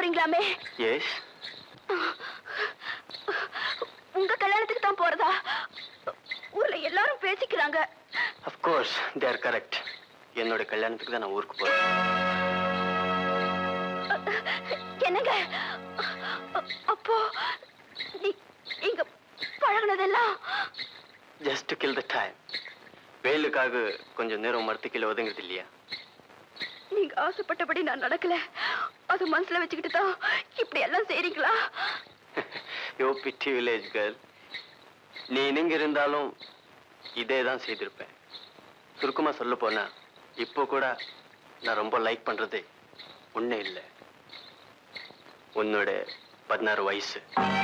போறீங்களாமே S உங்க கல்யாணத்துக்கு தான் போறதா ஊர்ல எல்லாரும் பேசிக்கிறாங்க அஃப்கோர்ஸ் தே ஆர் கரெக்ட் என்னோட கல்யாணத்துக்கு தான் நான் ஊருக்கு போறேன் என்னங்க அப்போ நீ- நீங்க பழகுனதெல்லாம் just to kill the time வெயிலுக்காக கொஞ்சம் நேரம் மரத்து கீழே ஒதுங்குறது இல்லையா நீங்க ஆசைப்பட்டபடி நான் நடக்கல அது மனசுல வச்சுக்கிட்டு தான் இப்படி எல்லாம் செய்றீங்களா யோ பிட்டி வில்லேஜ் கேர்ள் நீ இங்க இருந்தாலும் இதே தான் செய்திருப்பேன் சுருக்கமா சொல்ல போனா இப்போ கூட நான் ரொம்ப லைக் பண்றது ஒண்ணே இல்லை உன்னோட பதினாறு வயசு